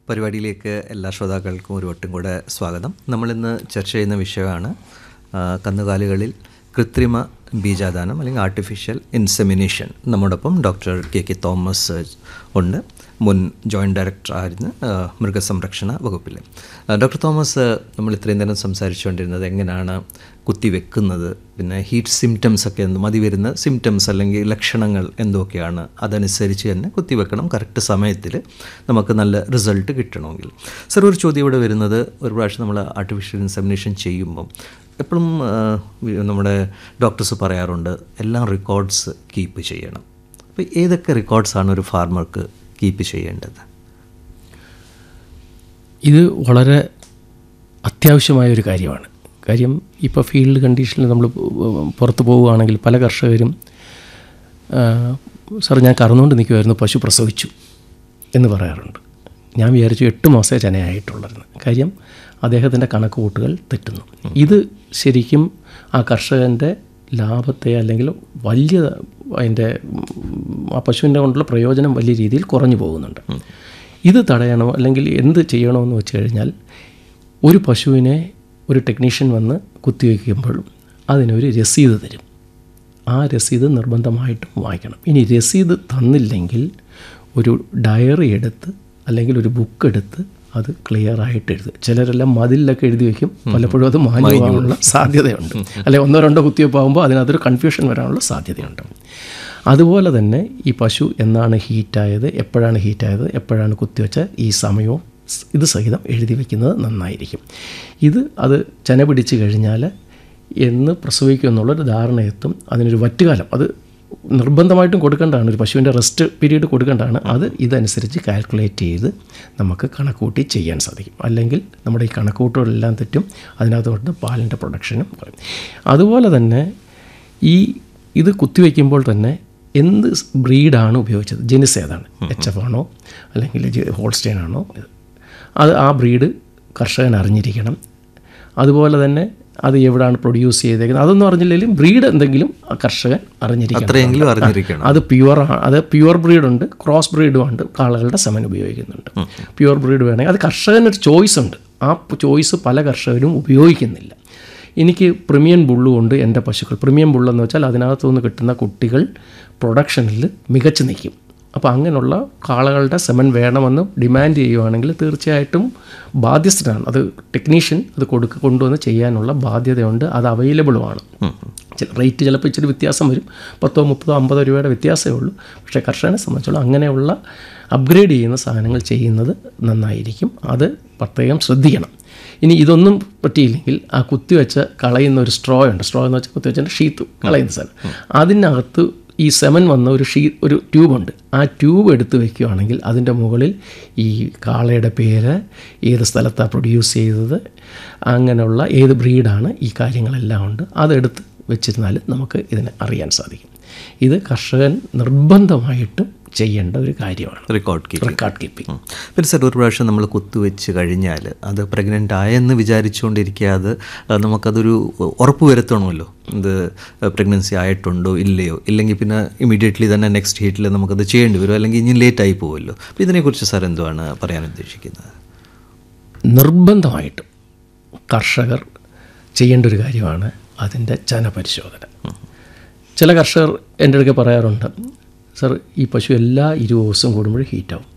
പരിപാടിയിലേക്ക് എല്ലാ ശ്രോതാക്കൾക്കും ഒരു വട്ടം കൂടെ സ്വാഗതം നമ്മളിന്ന് ചർച്ച ചെയ്യുന്ന വിഷയമാണ് ആ, കന്നുകാലികളിൽ കൃത്രിമ ബീജാദാനം അല്ലെങ്കിൽ ആർട്ടിഫിഷ്യൽ ഇൻസെമിനേഷൻ നമ്മോടൊപ്പം ഡോക്ടർ കെ കെ തോമസ് ഉണ്ട് മുൻ ജോയിൻറ്റ് ഡയറക്ടർ ആയിരുന്നു ആ, മൃഗസംരക്ഷണ വകുപ്പിൽ ആ, ഡോക്ടർ തോമസ് നമ്മൾ ഇത്രയും നേരം സംസാരിച്ചുകൊണ്ടിരുന്നത് എങ്ങനെയാണ് കുത്തിവെക്കുന്നത് പിന്നെ ഹീറ്റ് സിംറ്റംസ് ഒക്കെ എന്ത് മതി വരുന്ന സിംറ്റംസ് അല്ലെങ്കിൽ ലക്ഷണങ്ങൾ എന്തൊക്കെയാണ് അതനുസരിച്ച് തന്നെ കുത്തിവെക്കണം കറക്റ്റ് സമയത്തിൽ നമുക്ക് നല്ല റിസൾട്ട് കിട്ടണമെങ്കിൽ സർ ഒരു ചോദ്യം ഇവിടെ വരുന്നത് ഒരു പ്രാവശ്യം നമ്മൾ ആർട്ടിഫിഷ്യൽ ഇൻസെമിനേഷൻ ചെയ്യുമ്പം എപ്പോഴും നമ്മുടെ ഡോക്ടേഴ്സ് പറയാറുണ്ട് എല്ലാം റെക്കോർഡ്സ് കീപ്പ് ചെയ്യണം അപ്പോൾ ഏതൊക്കെ റെക്കോർഡ്സാണ് ഒരു ഫാർമർക്ക് കീപ്പ് ചെയ്യേണ്ടത് ഇത് വളരെ അത്യാവശ്യമായ ഒരു കാര്യമാണ് കാര്യം ഇപ്പോൾ ഫീൽഡ് കണ്ടീഷനിൽ നമ്മൾ പുറത്ത് പോവുകയാണെങ്കിൽ പല കർഷകരും ആ, സാർ ഞാൻ കറന്നുകൊണ്ട് നിൽക്കുമായിരുന്നു പശു പ്രസവിച്ചു എന്ന് പറയാറുണ്ട് ഞാൻ വിചാരിച്ചു എട്ട് മാസമേ ചനയായിട്ടുള്ളായിരുന്നു കാര്യം അദ്ദേഹത്തിൻ്റെ കണക്ക് കൂട്ടുകൾ തെറ്റുന്നു ഇത് ശരിക്കും ആ കർഷകൻ്റെ ലാഭത്തെ അല്ലെങ്കിൽ വലിയ അതിൻ്റെ ഉം, ആ പശുവിൻ്റെ കൊണ്ടുള്ള പ്രയോജനം വലിയ രീതിയിൽ കുറഞ്ഞു പോകുന്നുണ്ട് ഇത് തടയണോ അല്ലെങ്കിൽ എന്ത് ചെയ്യണമെന്ന് വെച്ച് കഴിഞ്ഞാൽ ഒരു പശുവിനെ ഒരു ടെക്നീഷ്യൻ വന്ന് കുത്തിവെക്കുമ്പോഴും അതിനൊരു രസീത് തരും ആ രസീത് നിർബന്ധമായിട്ടും വായിക്കണം ഇനി രസീത് തന്നില്ലെങ്കിൽ ഒരു ഡയറി എടുത്ത് അല്ലെങ്കിൽ ഒരു ബുക്ക് എടുത്ത് അത് ക്ലിയർ ആയിട്ട് എഴുതുക ചിലരെല്ലാം മതിലൊക്കെ എഴുതി വയ്ക്കും പലപ്പോഴും അത് മാഞ്ഞു പോകാനുള്ള സാധ്യതയുണ്ട് അല്ലെങ്കിൽ ഒന്നോ രണ്ടോ കുത്തിവെപ്പാകുമ്പോൾ അതിനകത്തൊരു കൺഫ്യൂഷൻ വരാനുള്ള സാധ്യതയുണ്ട് അതുപോലെ തന്നെ ഈ പശു എന്നാണ് ഹീറ്റായത് എപ്പോഴാണ് ഹീറ്റായത് എപ്പോഴാണ് കുത്തിവെച്ച ഈ സമയവും സ് ഇത് സഹിതം എഴുതി വയ്ക്കുന്നത് നന്നായിരിക്കും ഇത് അത് ചെന പിടിച്ച് കഴിഞ്ഞാൽ എന്ന് പ്രസവിക്കും എന്നുള്ളൊരു ധാരണയെത്തും അതിനൊരു വറ്റുകാലം അത് നിർബന്ധമായിട്ടും കൊടുക്കേണ്ടതാണ് ഒരു പശുവിൻ്റെ റെസ്റ്റ് പീരീഡ് കൊടുക്കേണ്ടതാണ് അത് ഇതനുസരിച്ച് കാൽക്കുലേറ്റ് ചെയ്ത് നമുക്ക് കണക്കൂട്ടി ചെയ്യാൻ സാധിക്കും അല്ലെങ്കിൽ നമ്മുടെ ഈ കണക്കൂട്ടുകളെല്ലാം തെറ്റും അതിനകത്തോട്ട് പാലിൻ്റെ പ്രൊഡക്ഷനും കുറയും അതുപോലെ തന്നെ ഈ ഇത് കുത്തിവെക്കുമ്പോൾ തന്നെ എന്ത് ബ്രീഡാണ് ഉപയോഗിച്ചത് ജനിസ് ഏതാണ് എച്ച് എഫ് ആണോ അല്ലെങ്കിൽ ജെ- ഹോൾസ്റ്റൈൻ ആണോ അത് ആ ബ്രീഡ് കർഷകൻ അറിഞ്ഞിരിക്കണം അതുപോലെ തന്നെ അത് എവിടെയാണ് പ്രൊഡ്യൂസ് ചെയ്തേക്കുന്നത് അതൊന്നും അറിഞ്ഞില്ലെങ്കിലും ബ്രീഡ് എന്തെങ്കിലും ആ കർഷകൻ അറിഞ്ഞിരിക്കണം അത്രയെങ്കിലും അറിഞ്ഞിരിക്കണം അത് പ്യുവർ അത് പ്യുവർ ബ്രീഡുണ്ട് ക്രോസ് ബ്രീഡും ഉണ്ട് കാളകളുടെ സെമൻ ഉപയോഗിക്കുന്നുണ്ട് പ്യുവർ ബ്രീഡ് വേണമെങ്കിൽ അത് കർഷകനൊരു ചോയ്സ് ഉണ്ട് ആ ചോയ്സ് പല കർഷകരും ഉപയോഗിക്കുന്നില്ല എനിക്ക് പ്രീമിയം ബുള്ളും ഉണ്ട് എൻ്റെ പശുക്കൾ പ്രീമിയം ബുള്ളെന്ന് വെച്ചാൽ അതിനകത്തു നിന്ന് കിട്ടുന്ന കുട്ടികൾ പ്രൊഡക്ഷനിൽ മികച്ചു നിൽക്കും അപ്പോൾ അങ്ങനെയുള്ള കാളകളുടെ സെമൻ വേണമെന്ന് ഡിമാൻഡ് ചെയ്യുവാണെങ്കിൽ തീർച്ചയായിട്ടും ബാധ്യസ്ഥനാണ് അത് ടെക്നീഷ്യൻ അത് കൊടുക്ക കൊണ്ടുവന്ന് ചെയ്യാനുള്ള ബാധ്യതയുണ്ട് അത് അവൈലബിളുമാണ് ചില റേറ്റ് ചിലപ്പോൾ ഇച്ചിരി വ്യത്യാസം വരും പത്തോ മുപ്പതോ അമ്പതോ രൂപയുടെ വ്യത്യാസമേ ഉള്ളൂ പക്ഷേ കർഷകനെ സംബന്ധിച്ചോളം അങ്ങനെയുള്ള അപ്ഗ്രേഡ് ചെയ്യുന്ന സാധനങ്ങൾ ചെയ്യുന്നത് നന്നായിരിക്കും അത് പ്രത്യേകം ശ്രദ്ധിക്കണം ഇനി ഇതൊന്നും പറ്റിയില്ലെങ്കിൽ ആ കുത്തിവെച്ച് കളയുന്ന ഒരു സ്ട്രോ ഉണ്ട് സ്ട്രോ എന്ന് വെച്ചാൽ കുത്തിവെച്ചതിൻ്റെ ഷീത്ത് കളയുന്ന സാധനം അതിനകത്ത് ഈ സെമൻ വന്ന ഒരു ഷീ ഒരു ട്യൂബുണ്ട് ആ ട്യൂബ് എടുത്ത് വെക്കുകയാണെങ്കിൽ അതിൻ്റെ മുകളിൽ ഈ കാളയുടെ പേര് ഏത് സ്ഥലത്താണ് പ്രൊഡ്യൂസ് ചെയ്തത് അങ്ങനെയുള്ള ഏത് ബ്രീഡാണ് ഈ കാര്യങ്ങളെല്ലാം ഉണ്ട് അതെടുത്ത് വെച്ചിരുന്നാൽ നമുക്ക് ഇതിനെ അറിയാൻ സാധിക്കും ഇത് കർഷകൻ നിർബന്ധമായിട്ടും ചെയ്യേണ്ട ഒരു കാര്യമാണ് റെക്കോർഡ് കീപ്പ് റെക്കോർഡ് കീപ്പിംഗ് പിന്നെ സാർ ഒരു പ്രാവശ്യം നമ്മൾ കുത്തുവെച്ച് കഴിഞ്ഞാൽ അത് പ്രഗ്നൻ്റ് ആയെന്ന് വിചാരിച്ചുകൊണ്ടിരിക്കാതെ ആ, നമുക്കതൊരു ഉറപ്പ് വരുത്തണമല്ലോ ഇത് പ്രഗ്നൻസി ആയിട്ടുണ്ടോ ഇല്ലയോ ഇല്ലെങ്കിൽ പിന്നെ ഇമീഡിയറ്റ്ലി തന്നെ നെക്സ്റ്റ് ഹീറ്റിൽ നമുക്കത് ചെയ്യേണ്ടി വരും അല്ലെങ്കിൽ ഇനി ലേറ്റ് ആയി പോകുമല്ലോ അപ്പോൾ ഇതിനെക്കുറിച്ച് സാർ എന്തുവാണ് പറയാൻ ഉദ്ദേശിക്കുന്നത് നിർബന്ധമായിട്ടും കർഷകർ ചെയ്യേണ്ട ഒരു കാര്യമാണ് അതിൻ്റെ ചനപരിശോധന ചില കർഷകർ എൻ്റെ അടുക്കെ പറയാറുണ്ട് സർ ഈ പശു എല്ലാ ഇരുപത് ദിവസം കൂടുമ്പോഴും ഹീറ്റാവും